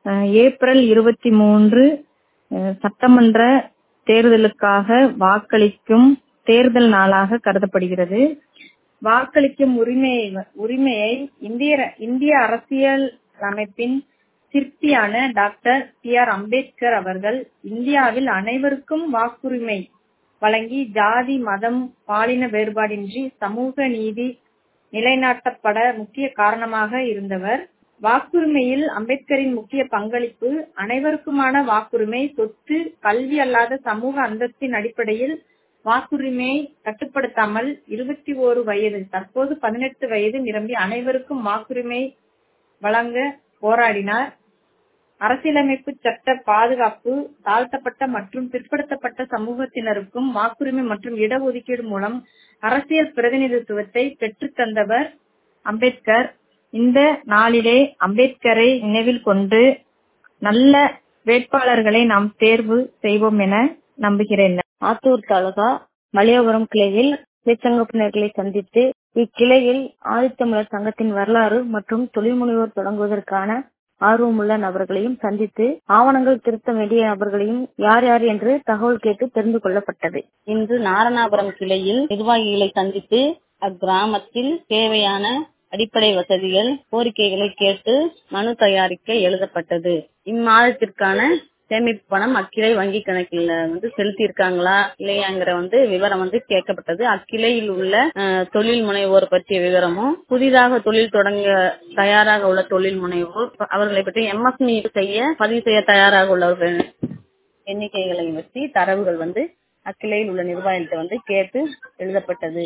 April இருபத்தி மூன்று சட்டமன்ற தேர்தலுக்காக வாக்களிக்கும் தேர்தல் நாளாக கருதப்படுகிறது வாக்களிக்கும் உரிமை உரிமையை இந்திய இந்திய அரசியல் அமைப்பின் சிற்பியான டாக்டர் பி ஆர் அம்பேத்கர் அவர்கள் இந்தியாவில் அனைவருக்கும் வாக்குரிமை வழங்கி ஜாதி மதம் பாலின வேறுபாடின்றி சமூக நீதி நிலைநாட்டப்பட முக்கிய காரணமாக இருந்தவர் வாக்குரிமையில் அம்பேத்கரின் முக்கிய பங்களிப்பு அனைவருக்குமான வாக்குரிமை சொத்து கல்வி அல்லாத சமூக அந்தஸ்தின் அடிப்படையில் வாக்குரிமையை கட்டுப்படுத்தாமல் இருபத்தி ஓரு வயது தற்போது பதினெட்டு வயது நிரம்பி அனைவருக்கும் வாக்குரிமை வழங்க போராடினார் அரசியலமைப்பு சட்ட பாதுகாப்பு தாழ்த்தப்பட்ட மற்றும் பிற்படுத்தப்பட்ட சமூகத்தினருக்கும் வாக்குரிமை மற்றும் இடஒதுக்கீடு மூலம் அரசியல் பிரதிநிதித்துவத்தை பெற்றுத் தந்தவர் அம்பேத்கர் இந்த நாளிலே அம்பேத்கரை நினைவில் கொண்டு நல்ல வேட்பாளர்களை நாம் தேர்வு செய்வோம் என நம்புகிறேன் ஆத்தூர் தாலுகா மலையபுரம் கிளையில் தொழிற்சங்கப்பினர்களை சந்தித்து இக்கிளையில் ஆதித்தமிழர் சங்கத்தின் வரலாறு மற்றும் தொழில் முனைவோர் தொடங்குவதற்கான ஆர்வமுள்ள நபர்களையும் சந்தித்து ஆவணங்கள் திருத்த வேண்டிய நபர்களையும் யார் யார் என்று தகவல் கேட்டு தெரிந்து கொள்ளப்பட்டது இன்று நாரணாபுரம் கிளையில் நிர்வாகிகளை சந்தித்து அக்கிராமத்தில் தேவையான அடிப்படை வசதிகள் கோரிக்கைகளை கேட்டு மனு தயாரிக்க எழுதப்பட்டது இம்மாதத்திற்கான சேமிப்பு பணம் அக்கிளை வங்கி கணக்கில் வந்து செலுத்தி இருக்காங்களா இல்லையாங்கிற வந்து விவரம் வந்து கேட்கப்பட்டது அக்கிளையில் உள்ள தொழில் முனைவோர் பற்றிய விவரமும் புதிதாக தொழில் தொடங்க தயாராக உள்ள தொழில் முனைவோர் அவர்களை பற்றி எம்எஸ்மி செய்ய பதிவு செய்ய தயாராக உள்ளவர்கள் எண்ணிக்கைகளை பற்றி தரவுகள் வந்து அக்கிளையில் உள்ள நிர்வாகத்தை வந்து கேட்டு எழுதப்பட்டது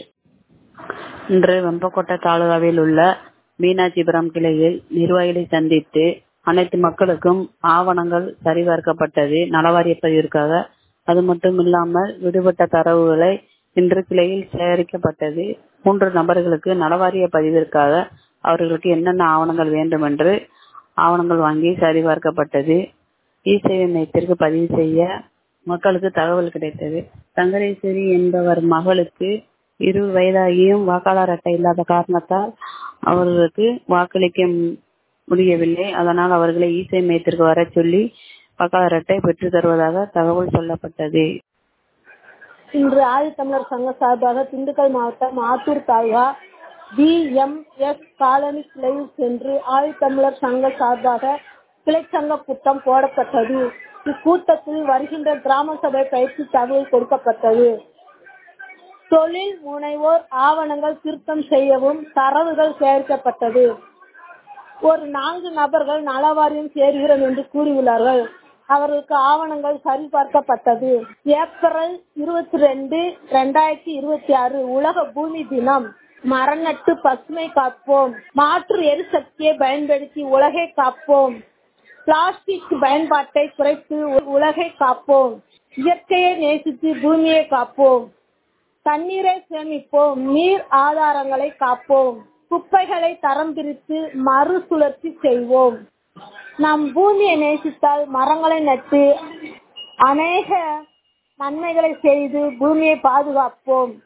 இன்று வெம்பக்கோட்டை தாலுகாவில் உள்ள மீனாட்சிபுரம் கிளையில் நிர்வாகிகளை சந்தித்து அனைத்து மக்களுக்கும் ஆவணங்கள் சரிபார்க்கப்பட்டது நலவாரிய பதிவிற்காக அது மட்டும் இல்லாமல் விடுபட்ட தரவுகளை இன்று கிளையில் சேகரிக்கப்பட்டது மூன்று நபர்களுக்கு நலவாரிய பதிவிற்காக அவர்களுக்கு என்னென்ன ஆவணங்கள் வேண்டும் என்று ஆவணங்கள் வாங்கி சரிபார்க்கப்பட்டது இ சேவை மையத்திற்கு பதிவு செய்ய மக்களுக்கு தகவல் கிடைத்தது தங்கரேஸ்வரி என்பவர் மகளுக்கு இரு வயதாகியும் வாக்காளர் அட்டை இல்லாத காரணத்தால் அவர்களுக்கு வாக்களிக்க முடியவில்லை அதனால் அவர்களை இசை மையத்திற்கு வர சொல்லி வாக்காளர் அட்டை பெற்று தருவதாக தகவல் சொல்லப்பட்டது இன்று ஆதித்தமிழர் சங்க சார்பாக திண்டுக்கல் மாவட்டம் Attur taluka P M S colony கிளையில் சென்று ஆதித்தமிழர் சங்க சார்பாக கிளைச்சங்க கூட்டம் போடப்பட்டது இக்கூட்டத்தில் வருகின்ற கிராம சபை பயிற்சி தகவல் கொடுக்கப்பட்டது தொழில் முனைவோர் ஆவணங்கள் திருத்தம் செய்யவும் தரவுகள் சேர்க்கப்பட்டது ஒரு நான்கு நபர்கள் நலவாரியம் சேர்கிறோம் என்று கூறியுள்ளார்கள் அவர்களுக்கு ஆவணங்கள் சரிபார்க்கப்பட்டது ஏப்ரல் இருபத்தி ரெண்டு ரெண்டாயிரத்தி இருபத்தி ஆறு உலக பூமி தினம் மரநட்டு பசுமை காப்போம் மாற்று எரிசக்தியை பயன்படுத்தி உலகை காப்போம் பிளாஸ்டிக் பயன்பாட்டை குறைத்து உலகை காப்போம் இயற்கையை நேசித்து பூமியை காப்போம் தண்ணீரை சேமிப்போம் நீர் ஆதாரங்களை காப்போம் குப்பைகளை தரம் பிரித்து மறுசுழற்சி செய்வோம் நம் பூமியை நேசித்தால் மரங்களை நட்டு அநேக நன்மைகளை செய்து பூமியை பாதுகாப்போம்